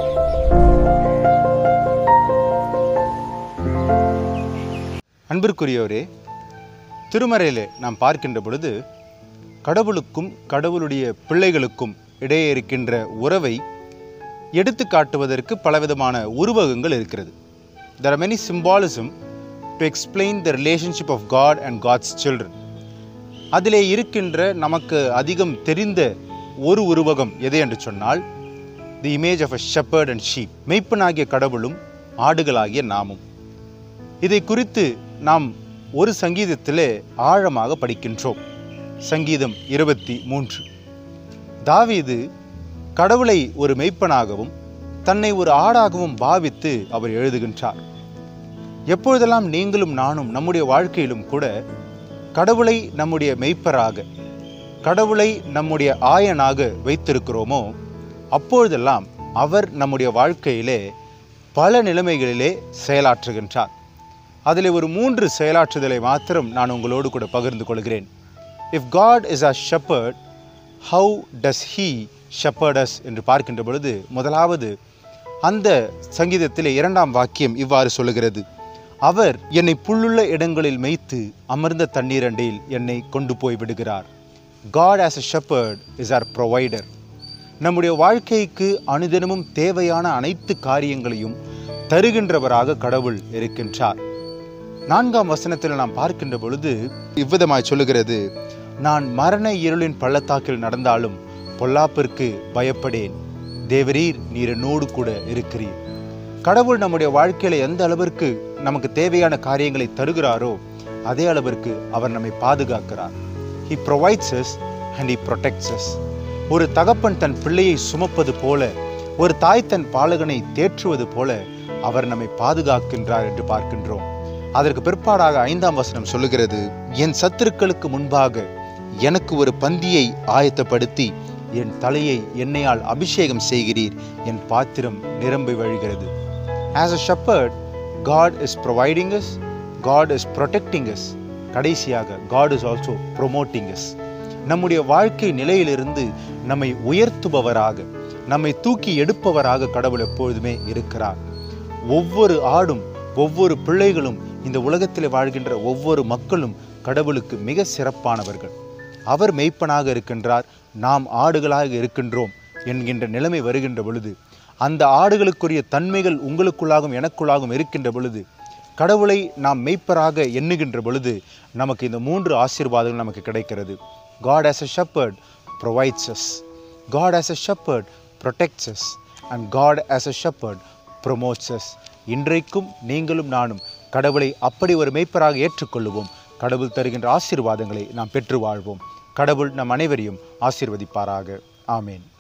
அன்பிற்குரியவரே திருமறையிலே நாம் பார்க்கின்ற பொழுது கடவுளுக்கும் கடவுளுடைய பிள்ளைகளுக்கும் இடையே இருக்கின்ற உறவை எடுத்து காட்டுவதற்கு பலவிதமான உருவகங்கள் இருக்கிறது there are many symbolism to explain the relationship of God and God's children அதிலே இருக்கின்ற நமக்கு அதிகம் தெரிந்த ஒரு உருவகம் எது என்று சொன்னால் the image of a shepherd and sheep மெய்ப்பனாகிய கடவுளும் ஆடுகளாகிய நாமும் இதை குறித்து நாம் ஒரு சங்கீதத்திலே ஆழமாக படிக்கின்றோம் சங்கீதம் இருபத்தி மூன்று தாவீது கடவுளை ஒரு மெய்ப்பனாகவும் தன்னை ஒரு ஆடாகவும் பாவித்து அவர் எழுதுகின்றார் எப்பொழுதெல்லாம் நீங்களும் நானும் நம்முடைய வாழ்க்கையிலும் கூட கடவுளை நம்முடைய மெய்ப்பராக கடவுளை நம்முடைய ஆயனாக வைத்திருக்கிறோமோ அப்பொழுதெல்லாம் அவர் நம்முடைய வாழ்க்கையிலே பல நிலைமைகளிலே செயலாற்றுகின்றார் அதில் ஒரு மூன்று செயலாற்றுதலை மாத்திரம் நான் உங்களோடு கூட பகிர்ந்து கொள்கிறேன் if God is a shepherd how does he shepherds என்று பார்க்கின்ற பொழுது முதலாவது அந்த சங்கீதத்திலே இரண்டாம் வாக்கியம் இவ்வாறு சொல்லுகிறது அவர் என்னை புல்லுள்ள இடங்களில் மேய்த்து அமர்ந்த தண்ணீரண்டையில் என்னை கொண்டு போய் விடுகிறார் God as a shepherd is our provider நம்முடைய வாழ்க்கைக்கு அனுதினமும் தேவையான அனைத்து காரியங்களையும் தருகின்றவராக கடவுள் இருக்கின்றார் நான்காம் வசனத்தில் நாம் பார்க்கின்ற பொழுது இவ்விதமாய் சொல்லுகிறது நான் மரண இருளின் பள்ளத்தாக்கில் நடந்தாலும் பொல்லாப்பிற்கு பயப்படேன் தேவரீர் நீர் என்னோடு கூட இருக்கிறீர் கடவுள் நம்முடைய வாழ்க்கையில எந்த அளவிற்கு நமக்கு தேவையான காரியங்களை தருகிறாரோ அதே அளவிற்கு அவர் நம்மை பாதுகாக்கிறார் he provides us and he protects us ஒரு தகப்பன் தன் பிள்ளையை சுமப்பது போல ஒரு தாய் தன் பாலகனை தேற்றுவது போல அவர் நம்மை பாதுகாக்கின்றார் என்று பார்க்கின்றோம் அதற்கு பிற்பாடாக ஐந்தாம் வசனம் சொல்லுகிறது என் சத்துருக்களுக்கு முன்பாக எனக்கு ஒரு பந்தியை ஆயத்தப்படுத்தி என் தலையை எண்ணெயால் அபிஷேகம் செய்கிறீர் என் பாத்திரம் நிரம்பி வழிகிறது as a shepherd God is providing us God is protecting us கடைசியாக God is also promoting us நம்முடைய வாழ்க்கை நிலையிலிருந்து நம்மை உயர்த்துபவராக நம்மை தூக்கி எடுப்பவராக கடவுள் எப்பொழுதுமே இருக்கிறார் ஒவ்வொரு ஆடும் ஒவ்வொரு பிள்ளைகளும் இந்த உலகத்தில் வாழ்கின்ற ஒவ்வொரு மக்களும் கடவுளுக்கு மிக சிறப்பானவர்கள் அவர் மெய்ப்பனாக இருக்கின்றார் நாம் ஆடுகளாக இருக்கின்றோம் என்கின்ற நிலைமை வருகின்ற பொழுது அந்த ஆடுகளுக்குரிய தன்மைகள் உங்களுக்குள்ளாகவும் எனக்குள்ளாகவும் இருக்கின்ற பொழுது கடவுளை நாம் மெய்ப்பராக எண்ணுகின்ற பொழுது நமக்கு இந்த மூன்று ஆசீர்வாதங்கள் நமக்கு கிடைக்கிறது God as a shepherd provides us God as a shepherd protects us and God as a shepherd promotes us இன்றைக்கும் நீங்களும் நானும் கடவுளை அப்படி ஒரு மெய்ப்பராக ஏற்றுக்கொள்ளுவோம் கடவுள் தருகின்ற ஆசீர்வாதங்களை நாம் பெற்று வாழ்வோம் கடவுள் நம் அனைவரையும் ஆசீர்வதிப்பாராக ஆமேன்